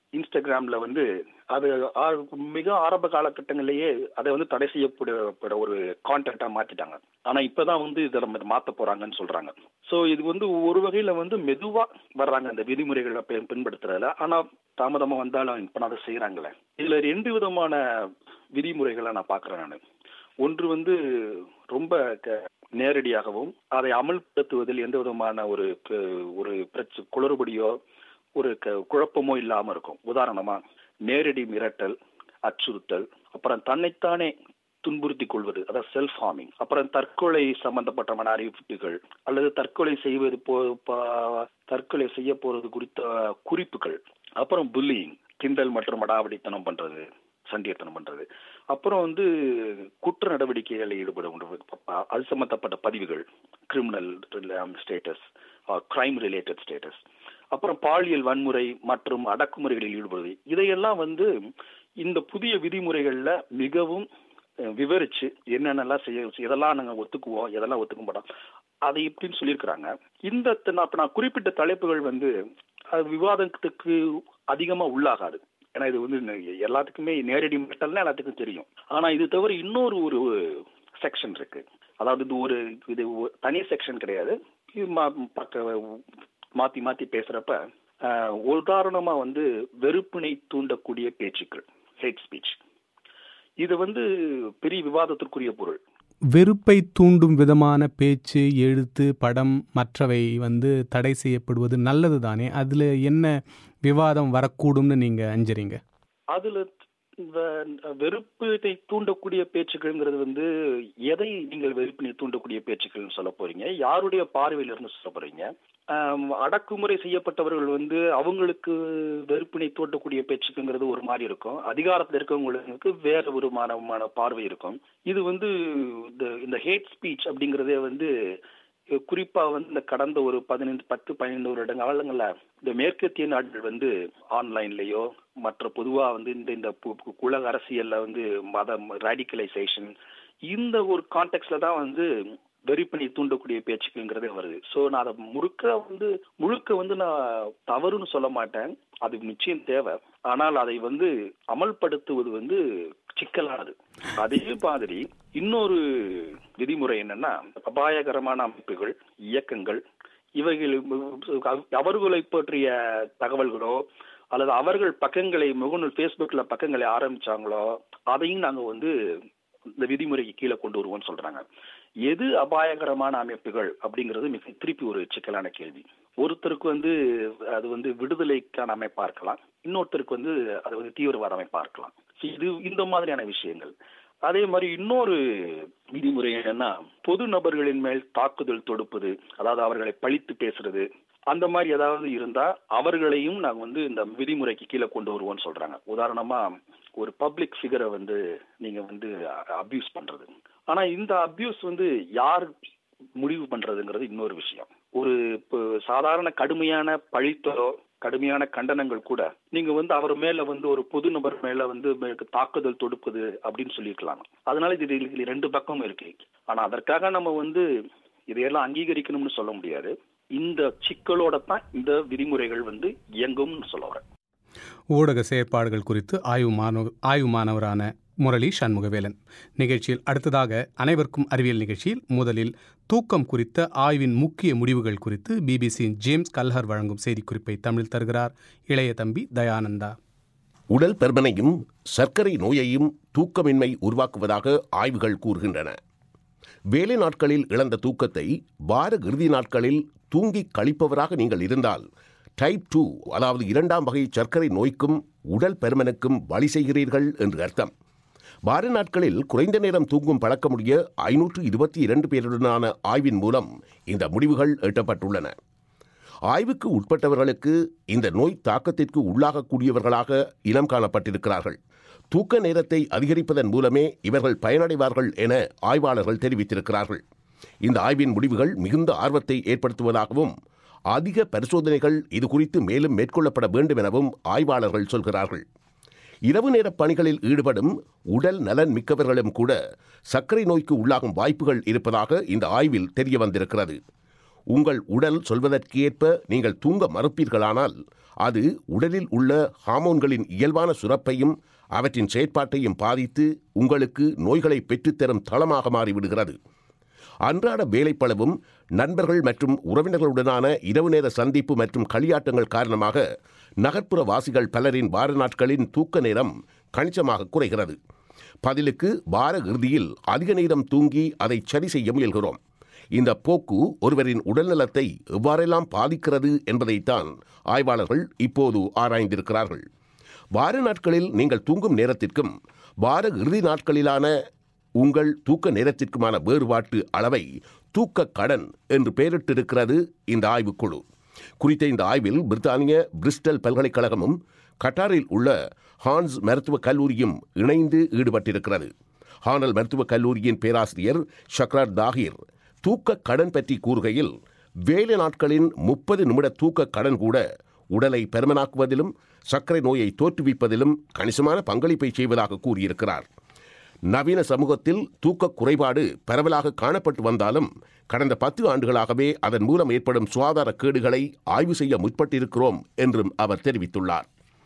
இன்ஸ்டாகிராம்ல வந்து அது ஆ- மிக ஆரம்ப காலகட்டங்களிலேயே அதை வந்து தடை செய்யப்பட ஒரு கான்டென்ட்டா மாத்திட்டாங்க ஆனா இப்பதான் வந்து இதை நம்ம மாத்த போறாங்கன்னு சொல்றாங்க சோ இது வந்து ஒரு வகையில வந்து மெதுவா வர்றாங்க இந்த விதிமுறைகளை பின்- பின்படுத்துறதுல ஆனா தாமதமா வந்தாலும் இப்ப அதை செய்யறாங்களே இதுல ரெண்டு விதமான விதிமுறைகளை நான் பாக்குறேன் நான் ஒன்று வந்து ரொம்ப க- நேரடியாகவும் அதை அமல்படுத்துவதில் எந்த விதமான ஒரு க- ஒரு பிரச்ச குளறுபடியோ ஒரு க- குழப்பமோ இல்லாம இருக்கும் உதாரணமா நேரடி மிரட்டல் அச்சுறுத்தல் அப்புறம் தன்னைத்தானே துன்புறுத்தி கொள்வது அதாவது செல்ஃப் ஹார்மிங் அப்புறம் தற்கொலை சம்பந்தப்பட்டமான அறிவிப்புகள் அல்லது தற்கொலை செய்வது போ ப- தற்கொலை செய்ய போறது குறித்த குறிப்புகள் அப்புறம் புல்லிங் கிண்டல் மற்றும் அடாவடித்தனம் பண்றது சண்டியத்தனம் பண்றது அப்புறம் வந்து குற்ற நடவடிக்கைகளில் ஈடுபடும் அது சம்பந்தப்பட்ட பதிவுகள் criminal status crime related status அப்புறம் பாலியல் வன்முறை மற்றும் அடக்குமுறைகளில் ஈடுபடுவது இதையெல்லாம் வந்து இந்த புதிய விதிமுறைகள்ல மிகவும் அஹ், விவரிச்சு என்னென்னலாம் செய்ய இதெல்லாம் நாங்க ஒத்துக்குவோம் இதெல்லாம் ஒத்துக்க மாட்டோம் அதை இப்படின்னு சொல்லியிருக்கிறாங்க இந்த த- நான் இப்ப நான் குறிப்பிட்ட தலைப்புகள் வந்து அது விவாதத்துக்கு அதிகமா உள்ளாகாது ஏன்னா இது வந்து நெ- எல்லாத்துக்குமே நேரடி மெட்டல்னா எல்லாத்துக்கும் தெரியும் ஆனா இது தவிர இன்னொரு ஒரு செக்ஷன் இருக்கு அதாவது இது ஒரு இது ஒரு தனி செக்ஷன் கிடையாது இது மா- பக்க மாத்தி மாத்தி பேசுறப்ப ஆஹ், உதாரணமா வந்து வெறுப்பினை தூண்டக்கூடிய பேச்சுக்கள் ஹேட் ஸ்பீச் இது வந்து பெரிய விவாதத்திற்குரிய பொருள் வெறுப்பை தூண்டும் விதமான பேச்சு எழுத்து படம் மற்றவை வந்து தடை செய்யப்படுவது நல்லது தானே அதில் என்ன விவாதம் வரக்கூடும்னு நீங்கள் அஞ்சறீங்க அதுல வ- வெறுப்பினை தூண்டக்கூடிய பேச்சுக்கள்ங்கிறது வந்து எதை நீங்கள் வெறுப்பினை தூண்டக்கூடிய பேச்சுக்கள்னு சொல்ல போறீங்க யாருடைய பார்வையில இருந்து சொல்ல போறீங்க ஆம், அடக்குமுறை செய்யப்பட்டவர்கள் வந்து அவங்களுக்கு வெறுப்பினை தூண்டக்கூடிய பேச்சுக்குங்கிறது ஒரு மாதிரி இருக்கும் அதிகாரத்தில் இருக்கவங்களுக்கு வேற ஒரு மானமான பார்வை இருக்கும் இது வந்து இந்த இந்த ஹேட் ஸ்பீச் அப்படிங்கிறதே வந்து குறிப்பா வந்து இந்த கடந்த ஒரு பதினைந்து பத்து பதினைந்து வருட காலங்கள்ல இந்த மேற்கத்திய நாடுகள் வந்து ஆன்லைன்லயோ மற்ற பொதுவா வந்து இந்த இந்த பு- பு- உலக அரசியல்ல வந்து மதம் ரேடிகலைசேஷன் இந்த ஒரு கான்டெக்ட்ல தான் வந்து வெறிப்பினை தூண்டக்கூடிய பேச்சுக்குங்கிறதே வருது சோ நான் அதை முழுக்க வந்து முழுக்க வந்து நான் தவறுன்னு சொல்ல மாட்டேன் அது நிச்சயம் தேவை ஆனால் அதை வந்து அமல்படுத்துவது வந்து சிக்கலானது அதே மாதிரி இன்னொரு விதிமுறை என்னன்னா அபாயகரமான அமைப்புகள் இயக்கங்கள் இவைகள் அவர்களை பற்றிய தகவல்களோ அல்லது அவர்கள் பக்கங்களை முகநூல் ஃபேஸ்புக்ல பக்கங்களை ஆரம்பிச்சாங்களோ அதையும் நாங்க வந்து இந்த விதிமுறைக்கு கீழே கொண்டு வருவோம்னு சொல்றாங்க எது அபாயகரமான அமைப்புகள் அப்படிங்கிறது மிக திருப்பி ஒரு சிக்கலான கேள்வி ஒருத்தருக்கு வந்து அது வந்து விடுதலைக்கான அமைப்பா இருக்கலாம் இன்னொருத்தருக்கு வந்து அது வந்து தீவிரவாத அமைப்பா இருக்கலாம் இது இந்த மாதிரியான விஷயங்கள் அதே மாதிரி இன்னொரு விதிமுறை என்னன்னா பொது நபர்களின் மேல் தாக்குதல் தொடுப்பது அதாவது அவர்களை பழித்து பேசுறது அந்த மாதிரி ஏதாவது இருந்தா அவர்களையும் நாங்க வந்து இந்த விதிமுறைக்கு கீழே கொண்டு வருவோம்னு சொல்றாங்க உதாரணமா ஒரு பப்ளிக் ஃபிகரை வந்து நீங்க வந்து அபியூஸ் பண்றது ஆனா இந்த அபியூஸ் வந்து யார் முடிவு பண்றதுங்கிறது இன்னொரு விஷயம் ஒரு இப்போ சாதாரண கடுமையான பழித்தலோ கடுமையான கண்டனங்கள் கூட நீங்க வந்து அவர் மேல வந்து ஒரு பொது நபர் மேல வந்து உங்களுக்கு தாக்குதல் தொடுப்பது அப்படின்னு சொல்லியிருக்கலாம் அதனால இது இதுல ரெண்டு பக்கமும் இருக்கு ஆனா அதற்காக நம்ம வந்து இதையெல்லாம் அங்கீகரிக்கணும்னு சொல்ல முடியாது இந்த சிக்கலோட தான் இந்த விதிமுறைகள் வந்து இயங்கும்னு சொல்ல வரேன் ஊடக செயற்பாடுகள் குறித்து ஆய்வு மாணவ ஆய்வு மாணவரான முரளி சண்முகவேலன் நிகழ்ச்சியில் அடுத்ததாக அனைவருக்கும் அறிவியல் நிகழ்ச்சியில் முதலில் தூக்கம் குறித்த ஆய்வின் முக்கிய முடிவுகள் குறித்து பிபிசியின் ஜேம்ஸ் கல்ஹர் வழங்கும் செய்திக்குறிப்பை தமிழ் தருகிறார் இளைய தம்பி தயானந்தா உடல் பெர்மனையும் சர்க்கரை நோயையும் தூக்கமின்மை உருவாக்குவதாக ஆய்வுகள் கூறுகின்றன வேலை நாட்களில் இழந்த தூக்கத்தை வார இறுதி நாட்களில் தூங்கி கழிப்பவராக நீங்கள் இருந்தால் டைப் டூ அதாவது இரண்டாம் வகை சர்க்கரை நோய்க்கும் உடல் பெருமனுக்கும் வழி செய்கிறீர்கள் என்று அர்த்தம் வார நாட்களில் குறைந்த நேரம் தூங்கும் பழக்கமுடைய ஐநூற்று இருபத்தி இரண்டு பேருடனான ஆய்வின் மூலம் இந்த முடிவுகள் எட்டப்பட்டுள்ளன ஆய்வுக்கு உட்பட்டவர்களுக்கு இந்த நோய் தாக்கத்திற்கு உள்ளாகக்கூடியவர்களாக இனம் காணப்பட்டிருக்கிறார்கள் தூக்க நேரத்தை அதிகரிப்பதன் மூலமே இவர்கள் பயனடைவார்கள் என ஆய்வாளர்கள் தெரிவித்திருக்கிறார்கள் இந்த ஆய்வின் முடிவுகள் மிகுந்த ஆர்வத்தை ஏற்படுத்துவதாகவும் அதிக பரிசோதனைகள் இது குறித்து மேலும் மேற்கொள்ளப்பட வேண்டும் எனவும் ஆய்வாளர்கள் சொல்கிறார்கள் இரவு நேர பணிகளில் ஈடுபடும் உடல் நலன் மிக்கவர்களும் கூட சர்க்கரை நோய்க்கு உள்ளாகும் வாய்ப்புகள் இருப்பதாக இந்த ஆய்வில் தெரிய வந்திருக்கிறது உங்கள் உடல் சொல்வதற்கேற்ப நீங்கள் தூங்க மறுப்பீர்களானால் அது உடலில் உள்ள ஹார்மோன்களின் இயல்பான சுரப்பையும் அவற்றின் செயற்பாட்டையும் பாதித்து உங்களுக்கு நோய்களை பெற்றுத்தரும் தளமாக மாறிவிடுகிறது அன்றாட வேலைப்பளவும் நண்பர்கள் மற்றும் உறவினர்களுடனான இரவு நேர சந்திப்பு மற்றும் களியாட்டங்கள் காரணமாக நகர்ப்புற வாசிகள் பலரின் வார நாட்களின் தூக்க நேரம் கணிசமாக குறைகிறது பதிலுக்கு வார இறுதியில் அதிக நேரம் தூங்கி அதை சரி செய்ய முயல்கிறோம் இந்த போக்கு ஒருவரின் உடல்நலத்தை எவ்வாறெல்லாம் பாதிக்கிறது என்பதைத்தான் ஆய்வாளர்கள் இப்போது ஆராய்ந்திருக்கிறார்கள் வார நாட்களில் நீங்கள் தூங்கும் நேரத்திற்கும் வார இறுதி நாட்களிலான உங்கள் தூக்க நேரத்திற்குமான வேறுபாட்டு அளவை தூக்க கடன் என்று பெயரிட்டிருக்கிறது இந்த ஆய்வுக்குழு குறித்த இந்த ஆய்வில் பிரித்தானிய பிரிஸ்டல் பல்கலைக்கழகமும் கட்டாரில் உள்ள ஹான்ஸ் மருத்துவக் கல்லூரியும் இணைந்து ஈடுபட்டிருக்கிறது ஹானல் மருத்துவக் கல்லூரியின் பேராசிரியர் ஷக்ரார் தாகிர் தூக்க கடன் பற்றி கூறுகையில் வேலை நாட்களின் முப்பது நிமிட தூக்க கடன் கூட உடலை பெருமனாக்குவதிலும் சர்க்கரை நோயை தோற்றுவிப்பதிலும் கணிசமான பங்களிப்பை செய்வதாக கூறியிருக்கிறார் நவீன சமூகத்தில் தூக்க குறைபாடு பரவலாக காணப்பட்டு வந்தாலும் கடந்த பத்து ஆண்டுகளாகவே அதன் மூலம் ஏற்படும் சுகாதார கேடுகளை ஆய்வு செய்ய முற்பட்டிருக்கிறோம் என்றும் அவர் தெரிவித்துள்ளார்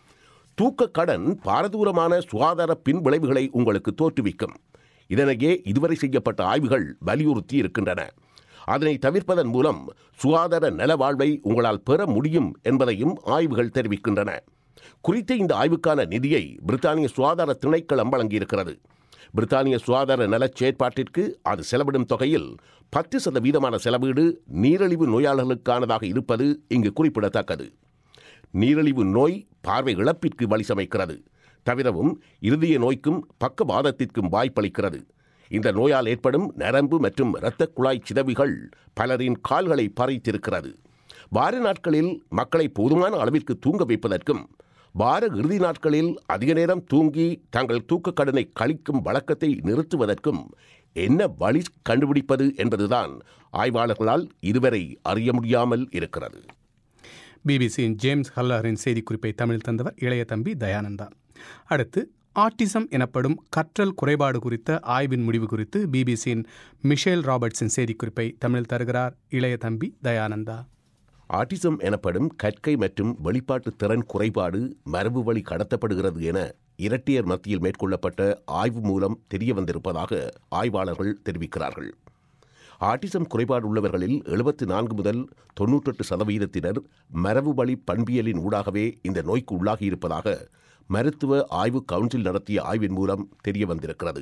தூக்க கடன் பாரதூரமான சுகாதார பின்விளைவுகளை உங்களுக்கு தோற்றுவிக்கும் இதனையே இதுவரை செய்யப்பட்ட ஆய்வுகள் வலியுறுத்தி இருக்கின்றன அதனை தவிர்ப்பதன் மூலம் சுகாதார நல வாழ்வை உங்களால் பெற முடியும் என்பதையும் ஆய்வுகள் தெரிவிக்கின்றன குறித்த இந்த ஆய்வுக்கான நிதியை பிரித்தானிய சுகாதார திணைக்களம் வழங்கியிருக்கிறது பிரித்தானிய சுகாதார நலச் செயற்பாட்டிற்கு அது செலவிடும் தொகையில் பத்து சதவீதமான செலவீடு நீரிழிவு நோயாளர்களுக்கானதாக இருப்பது இங்கு குறிப்பிடத்தக்கது நீரிழிவு நோய் பார்வை இழப்பிற்கு வழி சமைக்கிறது தவிரவும் இருதய நோய்க்கும் பக்கவாதத்திற்கும் வாய்ப்பளிக்கிறது இந்த நோயால் ஏற்படும் நரம்பு மற்றும் இரத்த குழாய் சிதவிகள் பலரின் கால்களை பறைத்திருக்கிறது வார நாட்களில் மக்களை போதுமான அளவிற்கு தூங்க வைப்பதற்கும் வார இறுதி நாட்களில் அதிக நேரம் தூங்கி தங்கள் தூக்க கடனை கழிக்கும் வழக்கத்தை நிறுத்துவதற்கும் என்ன வழி கண்டுபிடிப்பது என்பதுதான் ஆய்வாளர்களால் இதுவரை அறிய முடியாமல் இருக்கிறது பிபிசியின் ஜேம்ஸ் ஹல்லரின் செய்திக்குறிப்பை தமிழ் தந்தவர் இளைய தம்பி தயானந்தா அடுத்து ஆட்டிசம் எனப்படும் கற்றல் குறைபாடு குறித்த ஆய்வின் முடிவு குறித்து பிபிசியின் மிஷேல் ராபர்ட்ஸின் செய்திக்குறிப்பை தமிழ் தருகிறார் இளைய தம்பி தயானந்தா ஆட்டிசம் எனப்படும் கற்கை மற்றும் வெளிப்பாட்டு திறன் குறைபாடு மரபு வழி கடத்தப்படுகிறது என இரட்டையர் மத்தியில் மேற்கொள்ளப்பட்ட ஆய்வு மூலம் தெரிய வந்திருப்பதாக ஆய்வாளர்கள் தெரிவிக்கிறார்கள் ஆட்டிசம் குறைபாடு உள்ளவர்களில் எழுபத்தி நான்கு முதல் தொன்னூற்றெட்டு சதவீதத்தினர் மரபு வழி பண்பியலின் ஊடாகவே இந்த நோய்க்கு உள்ளாகியிருப்பதாக மருத்துவ ஆய்வு கவுன்சில் நடத்திய ஆய்வின் மூலம் தெரிய வந்திருக்கிறது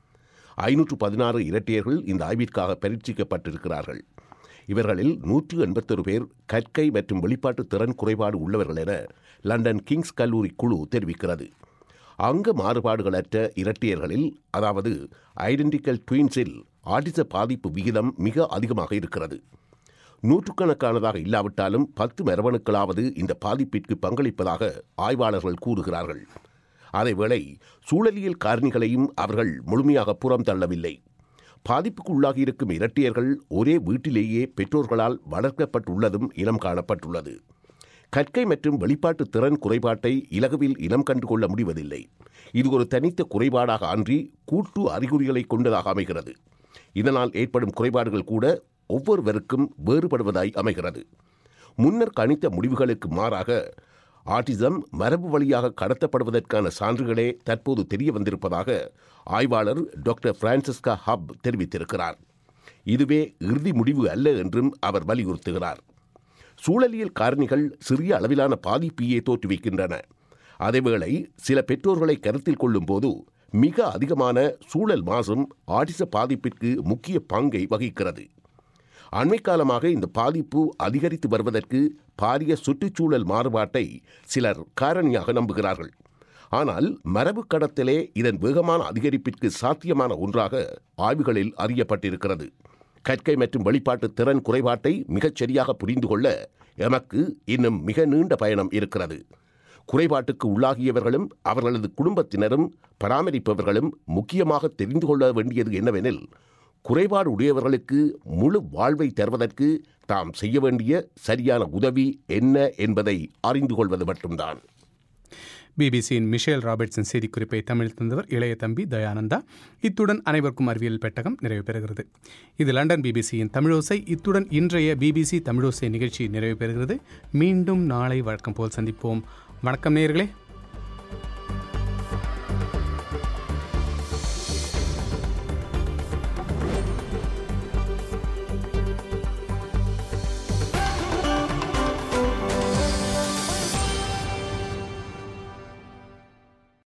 ஐநூற்று பதினாறு இரட்டையர்கள் இந்த ஆய்விற்காக பரீட்சிக்கப்பட்டிருக்கிறார்கள் இவர்களில் நூற்று எண்பத்தொரு பேர் கற்கை மற்றும் வெளிப்பாட்டு திறன் குறைபாடு உள்ளவர்கள் என லண்டன் கிங்ஸ் கல்லூரி குழு தெரிவிக்கிறது அங்க மாறுபாடுகளற்ற இரட்டையர்களில் அதாவது ஐடென்டிக்கல் ட்வீன்ஸில் ஆட்டிச பாதிப்பு விகிதம் மிக அதிகமாக இருக்கிறது நூற்றுக்கணக்கானதாக இல்லாவிட்டாலும் பத்து மரபணுக்களாவது இந்த பாதிப்பிற்கு பங்களிப்பதாக ஆய்வாளர்கள் கூறுகிறார்கள் அதேவேளை சூழலியல் காரணிகளையும் அவர்கள் முழுமையாக புறம் தள்ளவில்லை பாதிப்புக்கு உள்ளாகியிருக்கும் இரட்டையர்கள் ஒரே வீட்டிலேயே பெற்றோர்களால் வளர்க்கப்பட்டுள்ளதும் இனம் காணப்பட்டுள்ளது கற்கை மற்றும் வெளிப்பாட்டு திறன் குறைபாட்டை இலகுவில் இனம் கண்டு கொள்ள முடிவதில்லை இது ஒரு தனித்த குறைபாடாக அன்றி கூட்டு அறிகுறிகளை கொண்டதாக அமைகிறது இதனால் ஏற்படும் குறைபாடுகள் கூட ஒவ்வொருவருக்கும் வேறுபடுவதாய் அமைகிறது முன்னர் கணித்த முடிவுகளுக்கு மாறாக ஆட்டிசம் மரபு வழியாக கடத்தப்படுவதற்கான சான்றுகளே தற்போது தெரிய வந்திருப்பதாக ஆய்வாளர் டாக்டர் பிரான்சிஸ்கா ஹப் தெரிவித்திருக்கிறார் இதுவே இறுதி முடிவு அல்ல என்றும் அவர் வலியுறுத்துகிறார் சூழலியல் காரணிகள் சிறிய அளவிலான பாதிப்பையே தோற்றுவிக்கின்றன அதேவேளை சில பெற்றோர்களை கருத்தில் கொள்ளும்போது மிக அதிகமான சூழல் மாசும் ஆட்டிச பாதிப்பிற்கு முக்கிய பங்கை வகிக்கிறது அண்மை காலமாக இந்த பாதிப்பு அதிகரித்து வருவதற்கு பாரிய சுற்றுச்சூழல் மாறுபாட்டை சிலர் காரணியாக நம்புகிறார்கள் ஆனால் மரபு கடத்தலே இதன் வேகமான அதிகரிப்பிற்கு சாத்தியமான ஒன்றாக ஆய்வுகளில் அறியப்பட்டிருக்கிறது கற்கை மற்றும் வெளிப்பாட்டு திறன் குறைபாட்டை மிகச் சரியாக புரிந்து கொள்ள எமக்கு இன்னும் மிக நீண்ட பயணம் இருக்கிறது குறைபாட்டுக்கு உள்ளாகியவர்களும் அவர்களது குடும்பத்தினரும் பராமரிப்பவர்களும் முக்கியமாக தெரிந்து கொள்ள வேண்டியது என்னவெனில் குறைபாடு உடையவர்களுக்கு முழு வாழ்வை தருவதற்கு தாம் செய்ய வேண்டிய சரியான உதவி என்ன என்பதை அறிந்து கொள்வது மட்டும்தான் பிபிசியின் மிஷேல் ராபர்ட்ஸின் செய்திக்குறிப்பை தமிழ் தந்தவர் இளைய தம்பி தயானந்தா இத்துடன் அனைவருக்கும் அறிவியல் பெட்டகம் நிறைவு பெறுகிறது இது லண்டன் பிபிசியின் தமிழோசை இத்துடன் இன்றைய பிபிசி தமிழோசை நிகழ்ச்சி நிறைவு பெறுகிறது மீண்டும் நாளை வழக்கம் போல் சந்திப்போம் வணக்கம் நேயர்களே